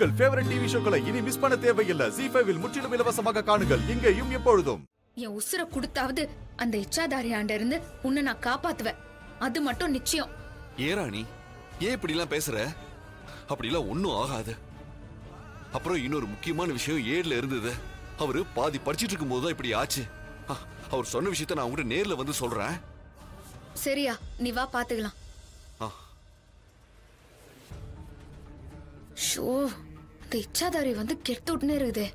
உங்கள் favourite TV ஷோக்களை இனி miss பண்ண தேவையில்லை ஜி ஃபைவில் முற்றிலும் இலவசமாக காணுங்கள் இங்கேயும் எப்பொழுதும் என் உசுரை கொடுத்தாவது அந்த இச்சாதாரியாண்ட இருந்து உன்னை நான் காப்பாத்துவேன் அது மட்டும் நிச்சயம் ஏராணி ஏன் இப்படிலாம் பேசுற அப்படிலாம் ஒன்றும் ஆகாது அப்புறம் இன்னொரு முக்கியமான விஷயம் ஏழுல இருந்தது அவரு பாதி படிச்சிட்டு இருக்கும்போது தான் இப்படி ஆச்சு அ, அவர் சொன்ன விஷயத்த நான் உங்ககிட்ட நேர்ல வந்து சொல்றேன் சரியா நீ வா பாத்துக்கலாம் ஆ. ஷோ இந்த இச்சாதாரி வந்து கெட்டு விட்டுனே இருக்குதே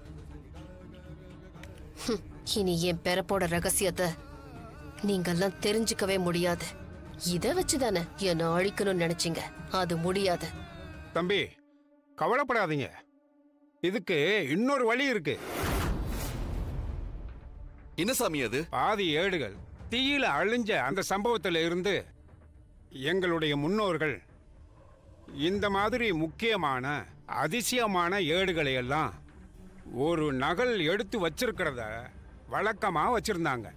ஹம், இனி என் பிறப்போட ரகசியத்தை நீங்கெல்லாம் தெரிஞ்சுக்கவே முடியாது இத வச்சுதானே என்ன அழிக்கணும்னு நினைச்சீங்க அது முடியாது தம்பி கவலைப்படாதீங்க இதுக்கு இன்னொரு வழி இருக்கு என்ன சாமி அது பாதி ஏடுகள் தீயில அழிஞ்ச அந்த சம்பவத்துல இருந்து எங்களுடைய முன்னோர்கள் இந்த மாதிரி முக்கியமான அதிசயமான ஏடுகளை எல்லாம் ஒரு நகல் எடுத்து வச்சிருக்கிறத வழக்கமா வச்சிருந்தாங்க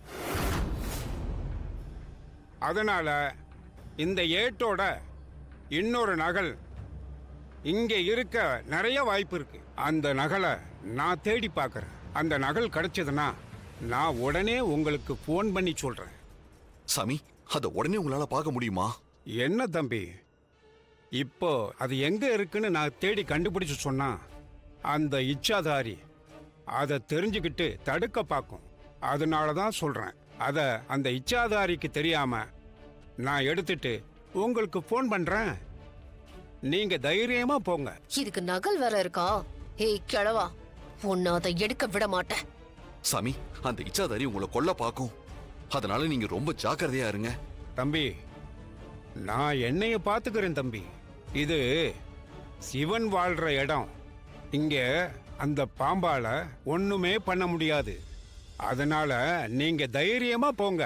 அதனால இந்த ஏட்டோட இன்னொரு நகல் இங்க இருக்க நிறைய வாய்ப்பு இருக்கு அந்த நகலை நான் தேடி பார்க்கறேன் அந்த நகல் கிடைச்சதுன்னா நான் உடனே உங்களுக்கு ஃபோன் பண்ணி சொல்றேன் சாமி அத உடனே உங்களால பார்க்க முடியுமா என்ன தம்பி இப்போ அது எங்க இருக்குன்னு நான் தேடி கண்டுபிடிச்சு சொன்னா அந்த இச்சாதாரி அதை தெரிஞ்சுக்கிட்டு தடுக்க பார்க்கும் அதனால தான் சொல்றேன் அதை அந்த இச்சாதாரிக்கு தெரியாம நான் எடுத்துட்டு உங்களுக்கு ஃபோன் பண்றேன் நீங்க தைரியமா போங்க இதுக்கு நகல் வேற இருக்கா ஏய் கிழவா உன்னை அதை எடுக்க விட மாட்டேன் சாமி அந்த இச்சாதாரி உங்களை கொல்ல பார்க்கும் அதனால நீங்க ரொம்ப ஜாக்கிரதையா இருங்க தம்பி நான் என்னைய பாத்துக்கிறேன் தம்பி இது சிவன் வாழ்ற இடம் இங்க அந்த பாம்பால ஒண்ணுமே பண்ண முடியாது அதனால நீங்க தைரியமா போங்க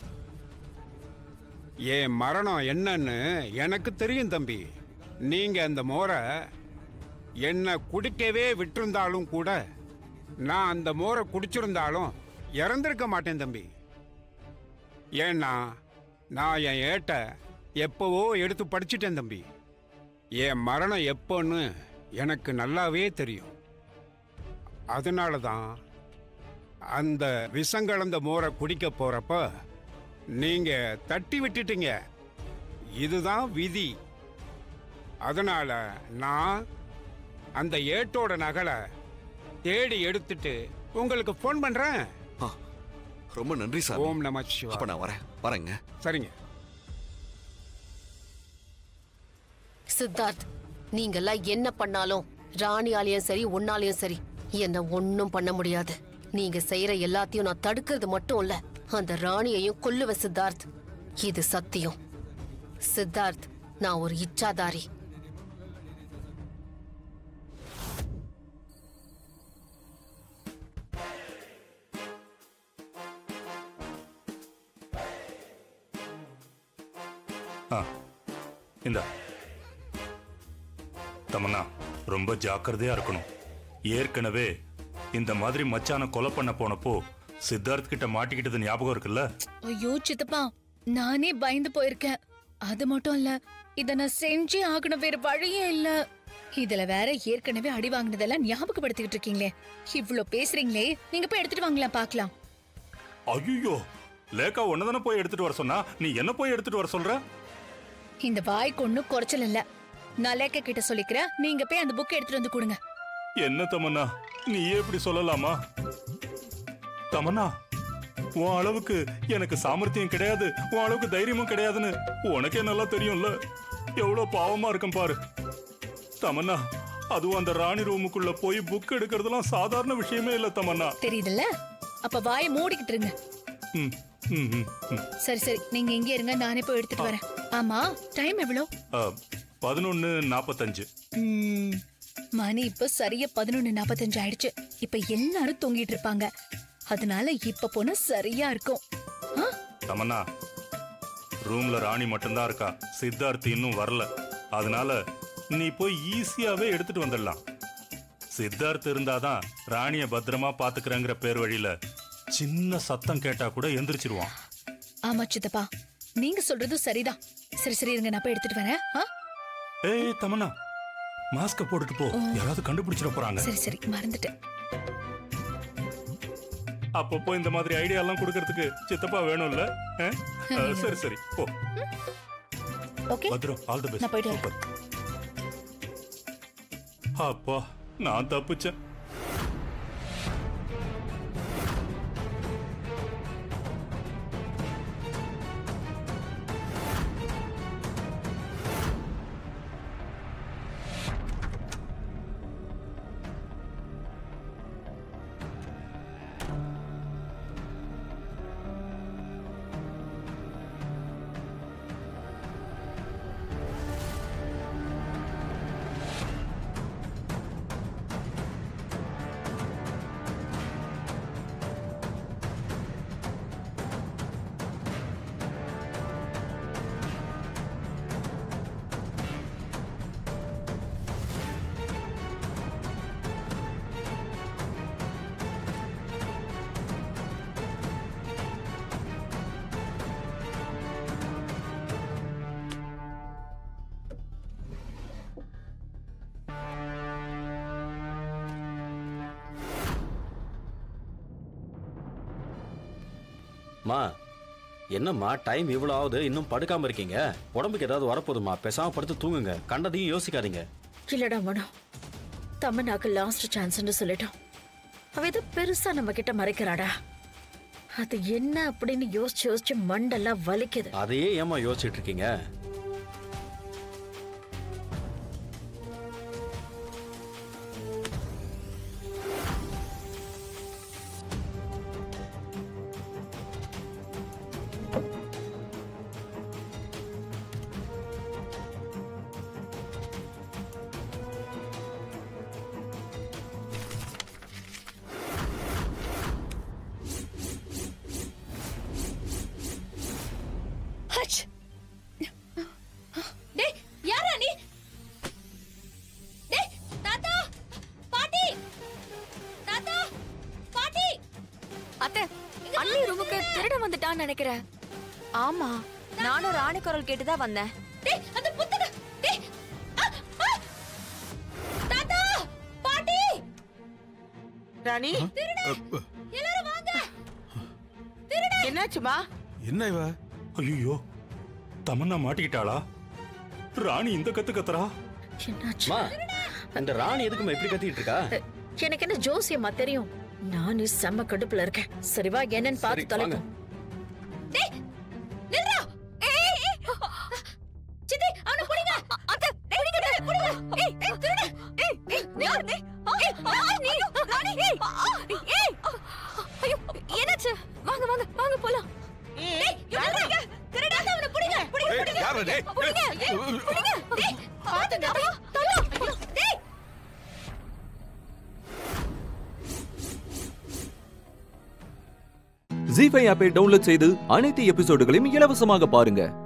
என் மரணம் என்னன்னு எனக்கு தெரியும் தம்பி நீங்க அந்த மோரை என்ன குடிக்கவே விட்டிருந்தாலும் கூட நான் அந்த மோரை குடிச்சிருந்தாலும் இறந்திருக்க மாட்டேன் தம்பி ஏன்னா நான் என் ஏட்டை எப்பவோ எடுத்து படிச்சிட்டேன் தம்பி என் மரணம் எப்போன்னு எனக்கு நல்லாவே தெரியும் அதனால தான் அந்த விஷங்கலந்த மோரை குடிக்க போறப்ப நீங்க தட்டி விட்டுட்டீங்க இதுதான் விதி அதனால நான் அந்த ஏட்டோட நகலை தேடி எடுத்துட்டு உங்களுக்கு ஃபோன் பண்றேன் ஆ, ரொம்ப நன்றி சாமி ஓம் நம அப்ப சிவா நான் வரேன் வரேங்க சரிங்க சித்தார்த் நீங்கெல்லாம் என்ன பண்ணாலும் ராணியாலையும் சரி உன்னாலையும் சரி என்ன ஒன்னும் பண்ண முடியாது நீங்க செய்யற எல்லாத்தையும் நான் தடுக்கிறது மட்டும் இல்ல அந்த ராணியையும் கொல்லுவேன் சித்தார்த் இது சத்தியம் சித்தார்த் நான் ஒரு இச்சாதாரி ஆ இந்தா தமன்னா ரொம்ப ஜாக்கிரதையா இருக்கணும் ஏற்கனவே இந்த மாதிரி மச்சான கொலை பண்ண போனப்போ சித்தார்த் கிட்ட மாட்டிக்கிட்டது ஞாபகம் இருக்குல்ல ஐயோ சித்தப்பா நானே பயந்து போயிருக்கேன் அது மட்டும் இல்ல இத நான் செஞ்சே ஆகணும் வேற வழியே இல்ல இதுல வேற ஏற்கனவே அடி வாங்கினதெல்லாம் ஞாபகப்படுத்திக்கிட்டு இருக்கீங்களே இவ்ளோ பேசுறீங்களே நீங்க போய் எடுத்துட்டு வாங்களா பாக்கலாம் ஐயோ லேக்கா ஒன்னதானே போய் எடுத்துட்டு வர சொன்னா நீ என்ன போய் எடுத்துட்டு வர சொல்ற இந்த வாய்க்கு ஒண்ணும் குறைச்சல் இல்ல நான் லேக்க கிட்ட சொல்லிக்கிறேன் நீங்க போய் அந்த புக் எடுத்துட்டு வந்து கொடுங்க என்ன தமன்னா நீயே இப்படி சொல்லலாமா தமன்னா உன் அளவுக்கு எனக்கு சாமர்த்தியம் கிடையாது உன் அளவுக்கு தைரியமும் கிடையாதுன்னு உனக்கே நல்லா தெரியும்ல எவ்வளவு பாவமா இருக்கும் பாரு தமன்னா அதுவும் அந்த ராணி ரூமுக்குள்ள போய் புக் எடுக்கிறதுலாம் சாதாரண விஷயமே இல்ல தமன்னா தெரியுதுல்ல அப்ப வாயை மூடிக்கிட்டு இருங்க ம், ம், ம், ம். சரி சரி நீங்க இங்கே இருங்க நானே போய் எடுத்துட்டு வரேன் ஆமா டைம் எவ்வளோ ஆ, பதினொன்னு நாப்பத்தஞ்சு ம், மணி இப்ப சரியா பதினொன்னு நாப்பத்தஞ்சு ஆயிடுச்சு இப்ப எல்லாரும் தூங்கிட்டு இருப்பாங்க அதனால இப்ப போனா சரியா இருக்கும் ஆ? தமன்னா ரூம்ல ராணி மட்டும்தான் இருக்கா சித்தார்த் இன்னும் வரல அதனால நீ போய் ஈஸியாவே எடுத்துட்டு வந்துடலாம் சித்தார்த் இருந்தாதான் ராணிய பத்திரமா பாத்துக்கிறேங்கிற பேர் வழியில சின்ன சத்தம் கேட்டா கூட எந்திரிச்சிருவான் ஆமா சித்தப்பா நீங்க சொல்றதும் சரிதான் சரி சரி இருங்க நான் போய் எடுத்துட்டு வரேன் ஆ? ஏய் தமன்னா மாஸ்க போட்டுட்டு போ யாராவது கண்டுபிடிச்சிட போறாங்க சரி சரி மறந்துட்டேன் அப்பப்போ இந்த மாதிரி ஐடியா எல்லாம் கொடுக்கறதுக்கு சித்தப்பா வேணும்ல ஆ? ஆ, சரி சரி போ ஓகே பத்ரம் ஆல் தி நான் போயிட்டு பெஸ்ட் அப்பா நான் தப்பிச்சேன் மா என்னம்மா டைம் இவ்வளோ ஆகுது இன்னும் படுக்காம இருக்கீங்க உடம்புக்கு ஏதாவது வரப்போதுமா பேசாம படுத்து தூங்குங்க கண்டதையும் யோசிக்காதீங்க இல்லடா மனோ தமன்னாக்கு லாஸ்ட் சான்ஸ்னு சொல்லிட்டோம் அவ ஏதோ பெருசா நம்ம கிட்ட மறைக்கிறாடா அது என்ன அப்படின்னு யோசிச்சு யோசிச்சு மண்டெல்லாம் வலிக்குது அதையே ஏமா யோசிச்சுட்டு இருக்கீங்க ஹச் டேய் யாரா நீ டேய் தாத்தா பாட்டி தாத்தா பாட்டி அத்தை அண்ணி ரூமுக்கு திருட வந்துட்டான்னு நினைக்கிறேன் ஆமா நானும் ராணி குரல் கேட்டுதான் வந்தேன் டேய் அந்த புத்தக டேய் ஆ, ஆ! தாத்தா பாட்டி ராணி எல்லாரும் வாங்க என்னாச்சுமா என்ன இவ ஐயோ தமன்னா மாட்டிக்கிட்டாளா ராணி இந்த கத்து கத்துறா என்னாச்சு மா இந்த ராணி எதுக்குமா இப்படி கத்திட்டு இருக்கா எனக்கு என்ன ஜோசியமா தெரியும் நான் செம்ம கடுப்புல இருக்கேன் சரி வா என்னன்னு சரி, பார்த்து வாங்க. தொலைக்கும் டேய் நில்றா ஏய் ஏய் சித்தி அவன புடிங்க அத்தை புடிங்க டேய் புடிங்க ஏய் ஏய் திருட ஏய் ஏய் யார் நீ ஏய் யார் நீ ராணி ஏய் ஏய் ஐயோ என்னாச்சு வாங்க வாங்க வாங்க போலாம் டேய் யாருங்க திருடா அவன புடிங்க புடிங்க புடிங்க யாரு டேய்? புடிங்க ஏய் புடிங்க டேய் பாத்து தள்ளு தள்ளு டேய் ஜி ஃபைவ் ஆப்பை டவுன்லோட் செய்து அனைத்து எபிசோடுகளையும் இலவசமாக பாருங்க